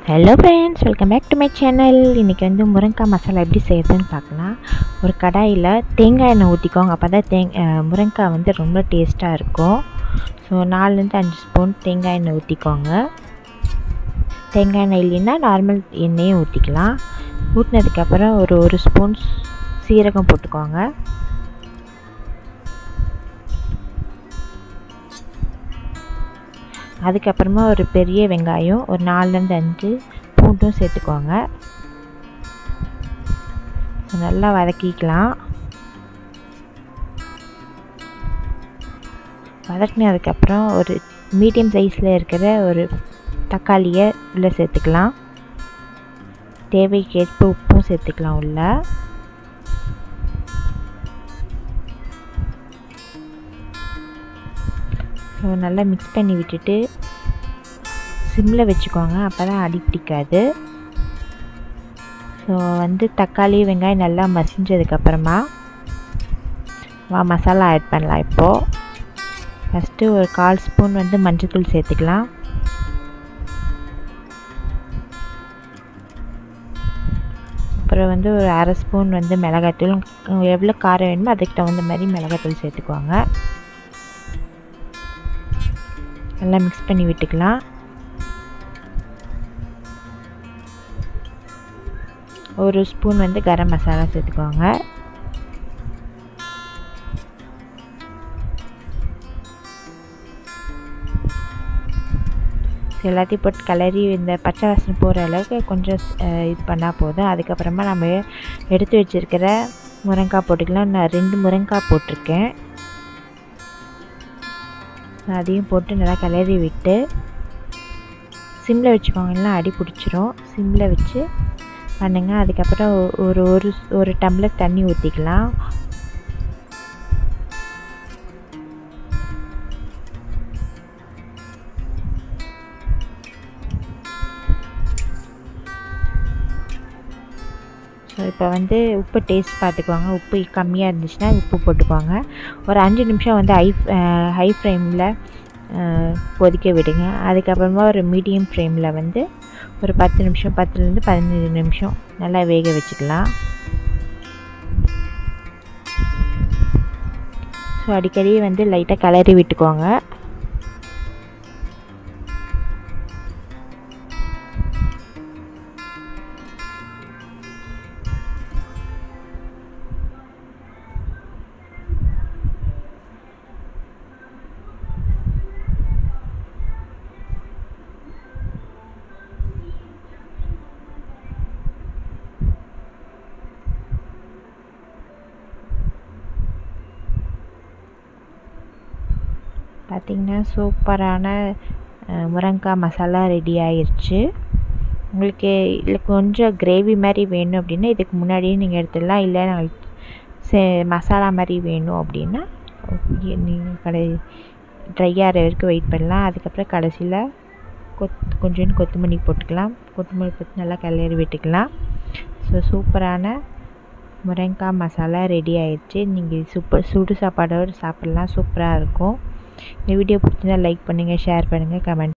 hello friends welcome back to my channel இன்றைக்கி வந்து முருங்கைக்காய் மசாலா எப்படி செய்யறதுன்னு பார்க்கலாம் ஒரு கடாயில் தேங்காய் எண்ணெய் ஊற்றிக்கோங்க அப்போ தான் தேங் முருங்கைக்காய் வந்து ரொம்ப டேஸ்ட்டாக இருக்கும் ஸோ நாலுலேருந்து அஞ்சு ஸ்பூன் தேங்காய் எண்ணெய் ஊற்றிக்கோங்க தேங்காய் எண்ணெய் இல்லைன்னா நார்மல் எண்ணெயும் ஊற்றிக்கலாம் ஊற்றினதுக்கப்புறம் ஒரு ஒரு ஸ்பூன் சீரகம் போட்டுக்கோங்க அதுக்கப்புறமா ஒரு பெரிய வெங்காயம் ஒரு நாலுலேருந்து அஞ்சு பூண்டும் சேர்த்துக்கோங்க நல்லா வதக்கிக்கலாம் வதக்கினதுக்கப்புறம் ஒரு மீடியம் சைஸில் இருக்கிற ஒரு தக்காளியை உள்ளே சேர்த்துக்கலாம் தேவைக்கேற்ப உப்பும் சேர்த்துக்கலாம் உள்ள ஸோ நல்லா மிக்ஸ் பண்ணி விட்டுட்டு சிம்மில் வச்சுக்கோங்க அப்போ தான் அடி பிடிக்காது ஸோ வந்து தக்காளி வெங்காயம் நல்லா மசிஞ்சதுக்கப்புறமா வா மசாலா ஆட் பண்ணலாம் இப்போது ஃபஸ்ட்டு ஒரு கால் ஸ்பூன் வந்து மஞ்சள்தூள் சேர்த்துக்கலாம் அப்புறம் வந்து ஒரு அரை ஸ்பூன் வந்து மிளகாத்தூள் எவ்வளோ காரம் வேணுமோ அதுக்கு தகுந்த மாதிரி மிளகாத்தூள் சேர்த்துக்குவாங்க நல்லா மிக்ஸ் பண்ணி விட்டுக்கலாம் ஒரு ஸ்பூன் வந்து கரம் மசாலா சேர்த்துக்கோங்க எல்லாத்தையும் போட்டு கிளறி இந்த பச்சை வாசனை போகிற அளவுக்கு கொஞ்சம் இது பண்ணால் போதும் அதுக்கப்புறமா நம்ம எடுத்து வச்சுருக்கிற முருங்காய் போட்டுக்கலாம் நான் ரெண்டு முருங்காய் போட்டிருக்கேன் அதையும் போட்டு நல்லா கிளறி விட்டு சிம்மில் வச்சுக்கோங்க இல்லைனா அடி பிடிச்சிரும் சிம்மில் வச்சு பண்ணுங்கள் அதுக்கப்புறம் ஒரு ஒரு ஒரு டம்ளர் தண்ணி ஊற்றிக்கலாம் ஸோ இப்போ வந்து உப்பு டேஸ்ட் பார்த்துக்குவாங்க உப்பு கம்மியாக இருந்துச்சுன்னா உப்பு போட்டுக்குவாங்க ஒரு அஞ்சு நிமிஷம் வந்து ஹை ஹை ஃப்ளேமில் கொதிக்க விடுங்க அதுக்கப்புறமா ஒரு மீடியம் ஃப்ளேமில் வந்து ஒரு பத்து நிமிஷம் பத்துலேருந்து பதினஞ்சு நிமிஷம் நல்லா வேக வச்சுக்கலாம் ஸோ அடிக்கடி வந்து லைட்டாக கிளறி விட்டுக்கோங்க பார்த்திங்கன்னா சூப்பரான முருங்காய் மசாலா ரெடி ஆயிடுச்சு உங்களுக்கு இதில் கொஞ்சம் கிரேவி மாதிரி வேணும் அப்படின்னா இதுக்கு முன்னாடியே நீங்கள் எடுத்துடலாம் இல்லை நாங்கள் சே மசாலா மாதிரி வேணும் அப்படின்னா நீங்கள் கடை ட்ரை ஆகிற வரைக்கும் வெயிட் பண்ணலாம் அதுக்கப்புறம் கடைசியில் கொத் கொஞ்சோண்டு கொத்தமல்லி போட்டுக்கலாம் கொத்தமல்லி போட்டு நல்லா கிளறி விட்டுக்கலாம் ஸோ சூப்பரான முருங்காய் மசாலா ரெடி ஆயிடுச்சு நீங்கள் சூப்பர் சுடு சாப்பாடோடு சாப்பிட்லாம் சூப்பராக இருக்கும் இந்த வீடியோ பிடிச்சிருந்தா லைக் பண்ணுங்கள் ஷேர் பண்ணுங்கள் கமெண்ட்